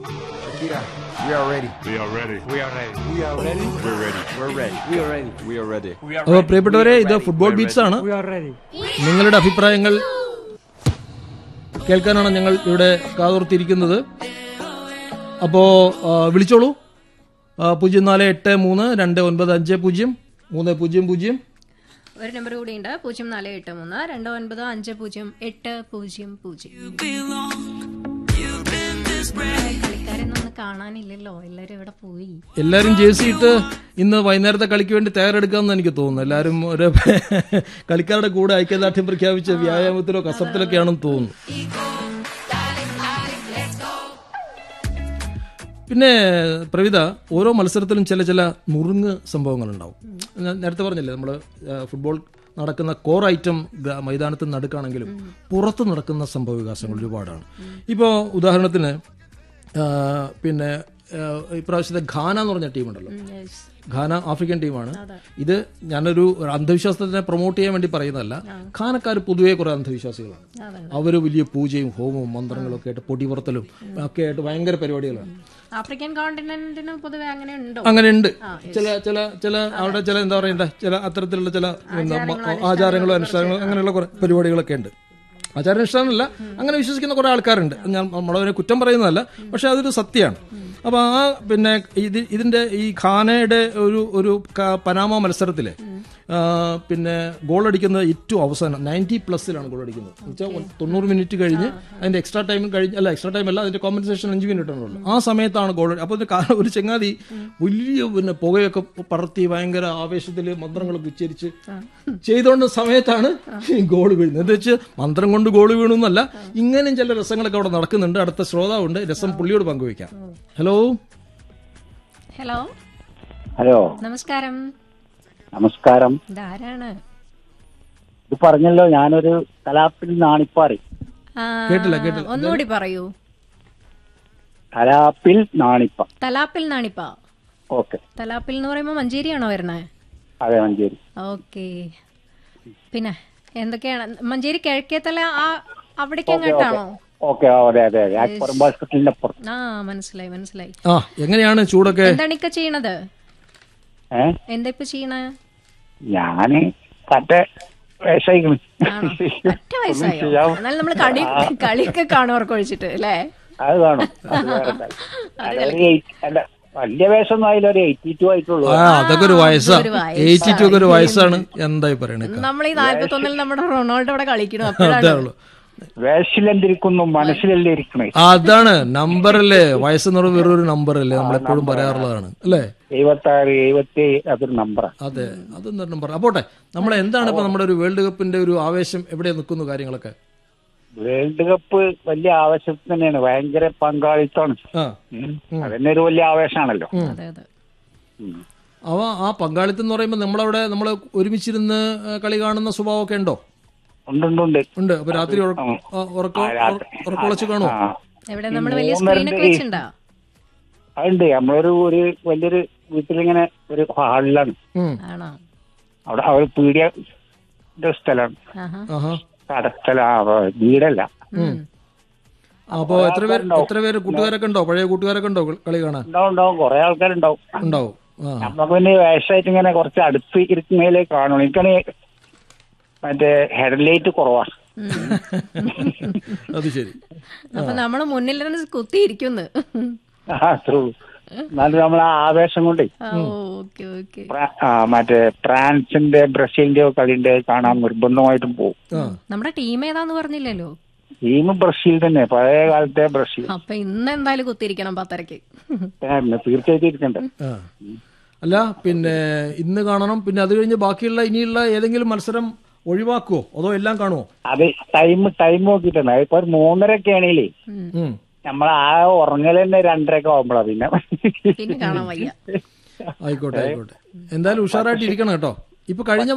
Shakira, we are ready. We are ready. We are ready. We are ready. We're ready. We're ready. We are ready. We are ready. We are അപ്പോൾ പ്രിയപ്പെട്ടവരെ ഇത് football beats ആണ് We are ready. നിങ്ങളുടെ അഭിപ്രായങ്ങൾ കേൾക്കാനാണ് ഞങ്ങൾ ഇവിടെ കാതോർത്തിരിക്കുന്നത് അപ്പോ ആ, വിളിച്ചോളൂ ആ, പൂജ്യം നാല് എട്ട് മൂന്ന് രണ്ട് ഒൻപത് അഞ്ച് പൂജ്യം മൂന്ന് പൂജ്യം പൂജ്യം ഒരു നമ്പർ കൂടിയുണ്ട് പൂജ്യം നാല് എട്ട് മൂന്ന് രണ്ട് ഒൻപത് അഞ്ച് പൂജ്യം എട്ട് പൂജ്യം പൂജ്യം കളിക്കാരൊന്നും ഒന്ന് കാണാനില്ലല്ലോ എല്ലാരും ഇവിടെ പോയി എല്ലാരും ജേഴ്സി ഇട്ട് ഇന്ന് വൈകുന്നേരത്തെ കളിക്ക് വേണ്ടി തയ്യാറെടുക്കാമെന്ന് എനിക്ക് തോന്നുന്നു എല്ലാരും ഒരു കളിക്കാരുടെ കൂടെ ഐക്യദാർഢ്യം പ്രഖ്യാപിച്ച വ്യായാമത്തിലോ കസരത്തിലൊക്കെയാണെന്ന് തോന്നുന്നു പിന്നെ പ്രവിത ഓരോ മത്സരത്തിലും ചില ചില നുറുങ്ങ് സംഭവങ്ങളുണ്ടാവും ഞാൻ നേരത്തെ പറഞ്ഞില്ലേ നമ്മൾ ഫുട്ബോൾ നടക്കുന്ന കോർ ഐറ്റം ഗ- മൈതാനത്ത് നടുക്കാണെങ്കിലും പുറത്ത് നടക്കുന്ന സംഭവ വികാസങ്ങൾ ഒരുപാടാണ് ഇപ്പോൾ ഉദാഹരണത്തിന് ആ, പിന്നെ ആ, ഇപ്രാവശ്യത്തെ ഘാന എന്ന് പറഞ്ഞ ടീമുണ്ടല്ലോ ഘാന ആഫ്രിക്കൻ ടീമാണ് ഇത് ഞാനൊരു അന്ധവിശ്വാസത്തിനെ പ്രൊമോട്ട് ചെയ്യാൻ വേണ്ടി പറയുന്നതല്ല ഘാനക്കാർ പൊതുവേ കുറെ അന്ധവിശ്വാസികളാണ് അവർ വലിയ പൂജയും ഹോമവും മന്ത്രങ്ങളും ഒക്കെ ആയിട്ട് പൊടിപുറത്തലും ഒക്കെ ആയിട്ട് ഭയങ്കര പരിപാടികളാണ് ആഫ്രിക്കൻ കോണ്ടിനെന്റിന് പൊതുവെ അങ്ങനെ ഉണ്ടോ അങ്ങനെ ഉണ്ട് ചില ചില ചില അവിടെ ചില എന്താ പറയണ്ട ചില അത്തരത്തിലുള്ള ചില എന്താ, ആചാരങ്ങളോ അനുഷ്ഠാനങ്ങളോ അങ്ങനെയുള്ള കുറെ പരിപാടികളൊക്കെ ഉണ്ട് ആചാരാനുഷ്ഠാനമല്ല അങ്ങനെ വിശ്വസിക്കുന്ന കുറെ ആൾക്കാരുണ്ട് ഞാൻ നമ്മളവരെ കുറ്റം പറയുന്നതല്ല പക്ഷെ അതൊരു സത്യമാണ് അപ്പൊ ആ പിന്നെ ഇത് ഇതിന്റെ ഈ ഖാനയുടെ ഒരു ഒരു ക- പനാമ മത്സരത്തിലെ ആ, പിന്നെ ഗോൾ അടിക്കുന്നത് ഏറ്റവും അവസാനം നയൻറ്റി പ്ലസിലാണ് ഗോൾ അടിക്കുന്നത് എന്നുവെച്ചാൽ തൊണ്ണൂറ് മിനിറ്റ് കഴിഞ്ഞ് അതിന്റെ എക്സ്ട്രാ ടൈം കഴിഞ്ഞ് അല്ല എക്സ്ട്രാ ടൈം അല്ല അതിന്റെ കോമ്പൻസേഷൻ അഞ്ച് മിനിറ്റ് ആണുള്ളൂ ആ സമയത്താണ് ഗോൾ അപ്പോൾ ഒരു കാ- ഒരു ചങ്ങാതി വലിയ പിന്നെ പുകയൊക്കെ പറത്തി ഭയങ്കര ആവേശത്തിൽ മന്ത്രങ്ങളൊക്കെ ഉച്ചരിച്ച് ചെയ്തുകൊണ്ട് സമയത്താണ് ഈ ഗോൾ വീഴുന്നത് എന്ന് വെച്ച് മന്ത്രം കൊണ്ട് ഗോൾ വീണു എന്നല്ല ഇങ്ങനെയും ചില രസങ്ങളൊക്കെ അവിടെ നടക്കുന്നുണ്ട് അടുത്ത ശ്രോതാവുണ്ട് രസം പുള്ളിയോട് പങ്കുവയ്ക്കാം ഹലോ ഹലോ ഹലോ നമസ്കാരം നമസ്കാരം ഇതാരാണ് ഇത് പറഞ്ഞല്ലോ ഞാനൊരു കലാപ്പിൽ നാണിപ്പാറി ആ, കേട്ടില്ല, കേട്ടില്ല. ഒന്നുകൂടി പറയൂ കലാപ്പിൽ നാണിപ്പ തലാപ്പിൽ നാണിപ്പ ഓക്കെ തലാപ്പിൽ എന്ന് പറയുമ്പോ മഞ്ചേരിയാണോ വരണേ അതെ മഞ്ചേരി ഓക്കെ പിന്നെ എന്തൊക്കെയാണ് മഞ്ചേരി കിഴക്കേത്തല ആ അവിടേക്ക് അങ്ങോട്ടാണോ ഓക്കെ അതെ അതെ അതെ അക്ബർ ഹോസ്പിറ്റലിന്റെ അപ്പുറം ആ മനസ്സിലായി മനസ്സിലായി ആ എങ്ങനെയാണ് ചൂടൊക്കെ എന്താണ് ഇക്ക ചെയ്യണത് ഏ എന്താ ഇപ്പൊ ചെയ്യണേ ഞാന് പറ്റ വേഷയിക്കണ് ആണോ ഒറ്റ വയസ്സായോ എന്നാൽ നമ്മൾ കളി കളിയൊക്കെ കാണുവർക്ക് ഒഴിച്ചിട്ട് അല്ലേ അത് കാണും അത് വേറെ കാര്യം. അല്ല, ഒരു eight- അല്ല വലിയ വേഷമൊന്നും ആയില്ല ഒരു എയ്റ്റി ടു ആയിട്ടുള്ളൂ ആ അതൊക്കെ ഒരു വയസ്സാ ഒരു വയസ്സാ. എയ്റ്റി ടു ഒക്കെ ഒരു വയസ്സാണ് എന്തായി പറയണേ നമ്മൾ ഈ നാല്പത്തി ഒന്നിൽ നമ്മുടെ റൊണാൾഡോ അവിടെ കളിക്കണം അതേ അപ്പോഴാണ് ഉള്ളൂ വേഷിലെന്തിരിക്കുന്നു മനസ്സിലല്ലേ ഇരിക്കണേ അതാണ് നമ്പറല്ലേ വയസ്സെന്ന് പറയുന്നത് വെറൊരു നമ്പറല്ലേ നമ്മൾ എപ്പോഴും പറയാറുള്ളതാണ് അല്ലേ എഴുപത്തി ആറ് എഴുപത്തി അതൊരു നമ്പറാണ് അതെ അതെന്താ നമ്പർ അപ്പോട്ടെ നമ്മൾ എന്താണ് ഇപ്പൊ നമ്മുടെ ഒരു വേൾഡ് കപ്പിന്റെ ഒരു ആവേശം എവിടെ നിൽക്കുന്നു കാര്യങ്ങളൊക്കെ വേൾഡ് കപ്പ് വലിയ ആവശ്യം തന്നെയാണ് ഭയങ്കര പങ്കാളിത്തമാണ് ആ ഉം. അതന്നെ ഒരു വലിയ ആവേശമാണല്ലോ അതെ അതെ ഉം. അവ ആ പങ്കാളിത്തം എന്ന് പറയുമ്പോൾ നമ്മളവിടെ നമ്മൾ ഒരുമിച്ചിരുന്ന് ആ, കളി കാണുന്ന സ്വഭാവമൊക്കെ ഉണ്ടോ ഉണ്ട് ഉണ്ട് ഉണ്ട് ഉണ്ട് അപ്പൊ രാത്രി ഉറക്ക- ആ, ഉറക്കം ആ, രാത്രി. ഉറക്കൊളച്ച് കാണുമോ ആ എവിടെ നമ്മൾ വലിയ സ്ക്രീനൊക്കെ വെച്ചിട്ടുണ്ടോ അതുണ്ട് നമ്മളൊരു ഒരു വലിയൊരു വീട്ടിലിങ്ങനെ ഒരു ഹാളിലാണ് ഉം. ആണോ അവിടെ അവർ പീടിയ സ്ഥലമാണ് ആഹാ ആഹാ കടസ്ഥല വീടല്ല ഉം. അപ്പൊ എത്ര പേര് എത്ര പേര് കൂട്ടുകാരൊക്കെ ഉണ്ടോ പഴയ കൂട്ടുകാരൊക്കെ ഉണ്ടോ കളി കാണാൻ ഉണ്ടാവും ഉണ്ടാവും കുറെ ആൾക്കാരുണ്ടാവും ഉണ്ടാവും ആ നമുക്ക് പിന്നെ വേഷമായിട്ട് ഇങ്ങനെ കുറച്ച് അടുത്ത് ഇരിക്കുന്നതിലേ കാണുള്ളൂ എനിക്കാണ് മറ്റേ ഹെഡ്ലൈറ്റ് കുറവാണ് അത് ശരി അപ്പൊ നമ്മള് മുന്നിൽ നിന്ന് കുത്തിയിരിക്കുന്നു ആ അത്രേ ഉള്ളൂ എന്നാലും നമ്മൾ ആ ആവേശം കൊണ്ടേ ഓക്കെ ഓക്കെ ഫ്രാ- ആ, മറ്റേ ഫ്രാൻസിന്റെ ബ്രസീലിന്റെ കളിന്റെ കാണാൻ നിർബന്ധമായിട്ടും പോകും ആ നമ്മുടെ ടീം ഏതാന്ന് പറഞ്ഞില്ലല്ലോ ടീം ബ്രസീൽ തന്നെ പഴയ കാലത്തെ ബ്രസീൽ അപ്പൊ ഇന്ന് എന്തായാലും കുത്തിയിരിക്കണം പത്തരക്ക് പിന്നെ തീർച്ചയായിട്ടും ഇരിക്കണ്ടേ ആ. അല്ല പിന്നെ ഇന്ന് കാണണം പിന്നെ അത് കഴിഞ്ഞ് ബാക്കിയുള്ള ഇനിയുള്ള ഏതെങ്കിലും മത്സരം ഒഴിവാക്കുവോ അതോ എല്ലാം കാണുമോ അത് ടൈം ടൈം നോക്കിയിട്ടുണ്ട് ഇപ്പൊ ഒരു മൂന്നരക്കെ ആണെങ്കിലേ ഉം. നമ്മൾ ആ ഉറങ്ങൽ തന്നെ രണ്ടരക്കെ ആവുമ്പോഴാ പിന്നെ പിന്നെ കാണാൻ വയ്യ ആയിക്കോട്ടെ ആയിക്കോട്ടെ എന്തായാലും ഉഷാറായിട്ട് ഇരിക്കണം കേട്ടോ ഇപ്പൊ കഴിഞ്ഞ